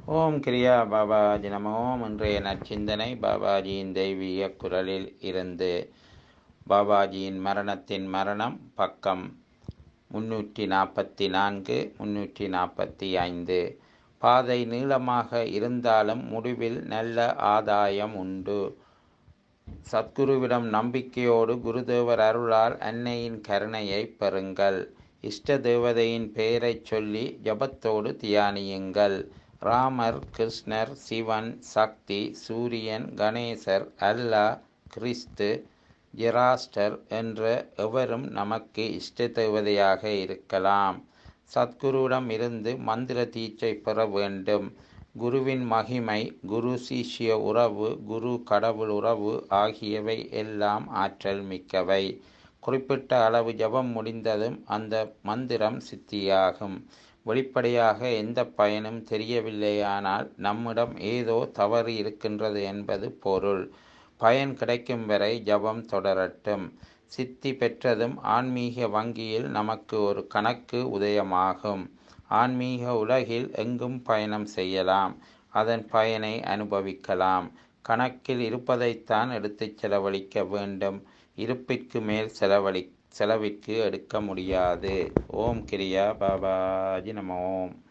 ஓம் கிரியா பாபாஜி நம ஓம் இன்றைய நற்சிந்தனை பாபாஜியின் தெய்வீக குரலில் இருந்து பாபாஜியின் மரணத்தின் மரணம் பக்கம் முன்னூற்றி நாற்பத்தி நான்கு முன்னூற்றி நாற்பத்தி ஐந்து பாதை நீளமாக இருந்தாலும் முடிவில் நல்ல ஆதாயம் உண்டு சத்குருவிடம் நம்பிக்கையோடு குருதேவர் அருளால் அன்னையின் கருணையை பெறுங்கள் இஷ்ட தேவதையின் பெயரைச் சொல்லி ஜபத்தோடு தியானியுங்கள் ராமர் கிருஷ்ணர் சிவன் சக்தி சூரியன் கணேசர் அல்லாஹ் கிறிஸ்து ஜெராஸ்டர் என்ற எவரும் நமக்கு இஷ்ட தேவதையாக இருக்கலாம் சத்குருவிடம் இருந்து மந்திர தீட்சை பெற வேண்டும் குருவின் மகிமை குரு சிஷ்ய உறவு குரு கடவுள் உறவு ஆகியவை எல்லாம் ஆற்றல் மிக்கவை குறிப்பிட்ட அளவு ஜபம் முடிந்ததும் அந்த மந்திரம் சித்தியாகும் வெளிப்படையாக எந்த பயனும் தெரியவில்லையானால் நம்மிடம் ஏதோ தவறு இருக்கின்றது என்பது பொருள் பயன் கிடைக்கும் வரை ஜபம் தொடரட்டும் சித்தி பெற்றதும் ஆன்மீக வங்கியில் நமக்கு ஒரு கணக்கு உதயமாகும் ஆன்மீக உலகில் எங்கும் பயணம் செய்யலாம் அதன் பயனை அனுபவிக்கலாம் கணக்கில் இருப்பதைத்தான் எடுத்துச் செலவழிக்க வேண்டும் இருப்பிற்கு மேல் செலவழி செலவிற்கு எடுக்க முடியாது ஓம் கிரியா பாபாஜி நம ஓம்